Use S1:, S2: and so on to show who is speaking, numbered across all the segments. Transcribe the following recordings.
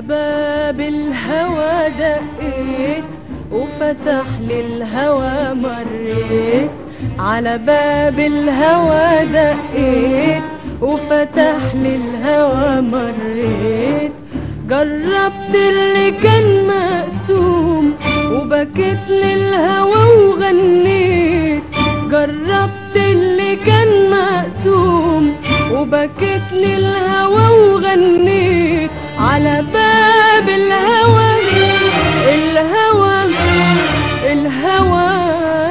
S1: على باب الهوى دقيت وفتح لي الهوى مريت على باب الهوى دقيت وفتح لي الهوى مريت جربت اللي كان مقسوم وبكيت للهوى وغنيت جربت اللي كان مقسوم وبكيت للهوى وغنيت على باب الهوى الهوى الهوى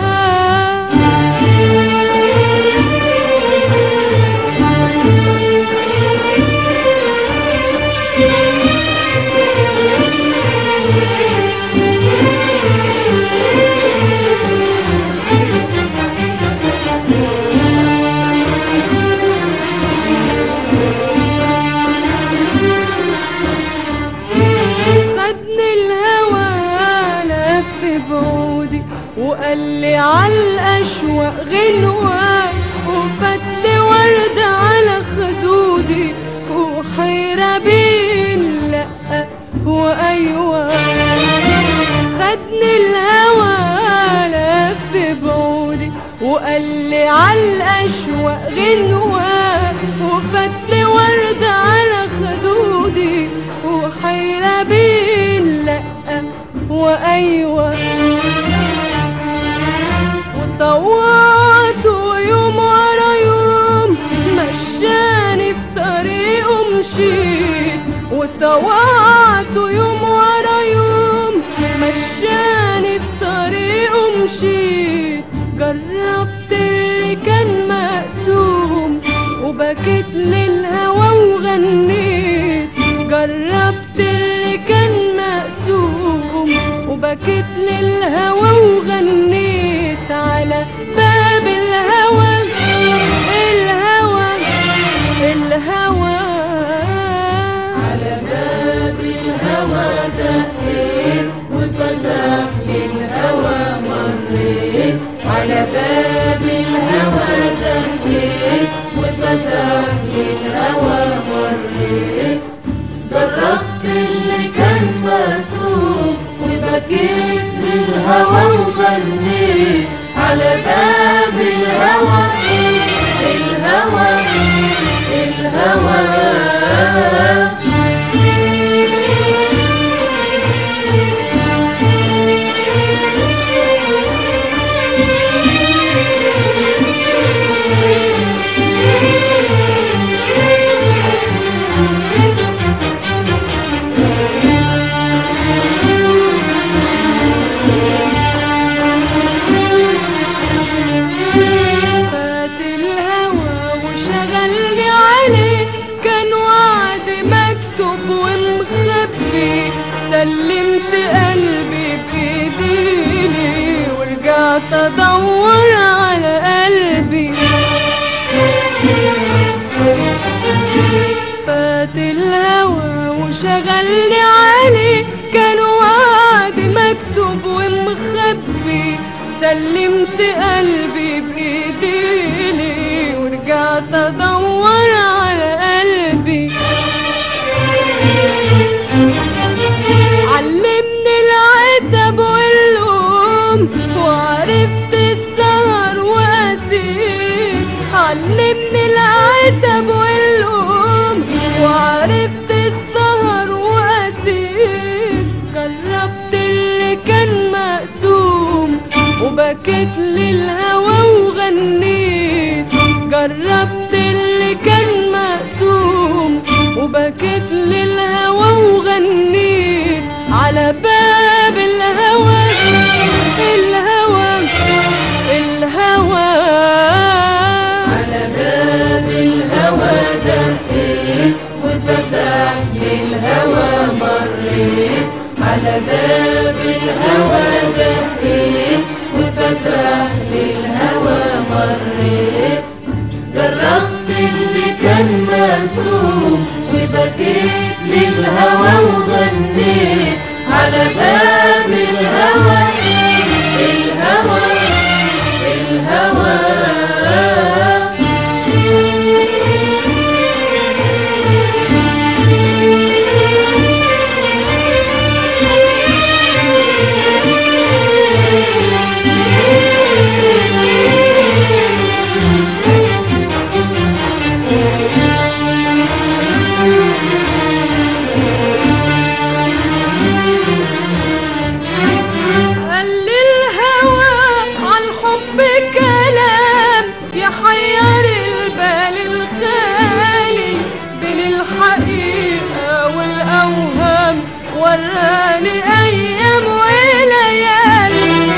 S1: خدني الهوى لف بعودي وقال لي عالأشواق غنوة وفت ورد على خدودي وحيرة بين لأ وأيوة خدني الهوى لف بعودي وقال لي عالأشواق غنوة وفت ورد على خدودي وحيرة بين لأ وأيوة وطوعت يوم ورا يوم مشاني في طريقه مشيت وطوعت يوم ورا يوم مشاني في طريقه مشيت جربت اللي كان مقسوم وبكيت للهوى وغنيت جربت اللي كان مقسوم وبكيت للهوى وغنيت على باب الهوى الهوى الهوى على باب الهوى دقيت وفتح لي الهوى مريت على باب الهوى دقيت وفتح لي الهوى مريت جربت اللي كان مرسوم وبكيت للهوى وغنيت على باب الهوى الهوى الهوى فات الهوى وشغلني عليه كان وعد مكتوب ومخبي سلمت قلبي بإيديني ورجعت أدور على قلبي فات الهوى وشغلني عليه كان وعد مكتوب ومخبي سلمت قلبي بإيديني ورجعت أدور على قلبي علمني العتب واللوم وعرفت السهر وأسير علمني العتب واللوم وعرفت السهر وأسير جربت اللي كان مقسوم وبكيت للهوى وغنيت جربت اللي كان مقسوم وبكيت للهوى وغنيت على باب الهوى الهوى الهوى على باب الهوى دقيت وفتح لي الهوى مريت على باب الهوى دقيت وفتح لي الهوى مريت جربت اللي كان مسوم وبكيت للهوى وغنيت على باب الهوى الهوى الهوى الحقيقة والأوهام وراني أيام وليالي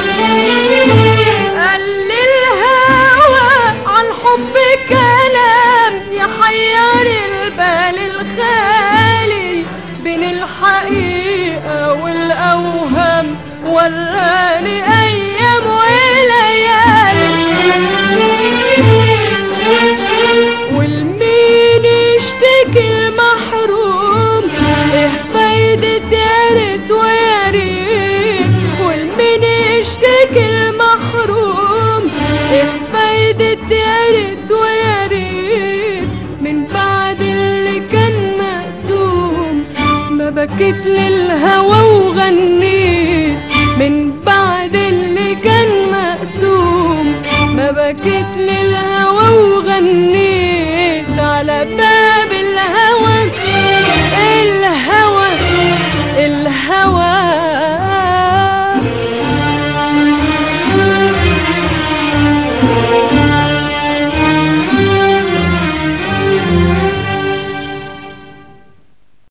S1: قال لي الهوى عالحب كلام يحير البال الخالي بين الحقيقة والأوهام وراني أيام وليالي والمين يشتكي المحروم ايه فايدة يا ريت ويا ريت والمين يشتكي المحروم ايه فايدة يا ريت ويا ريت من بعد اللي كان مقسوم ما بكيت للهوى وغنيت من بعد اللي كان مقسوم ما بكيت للهوى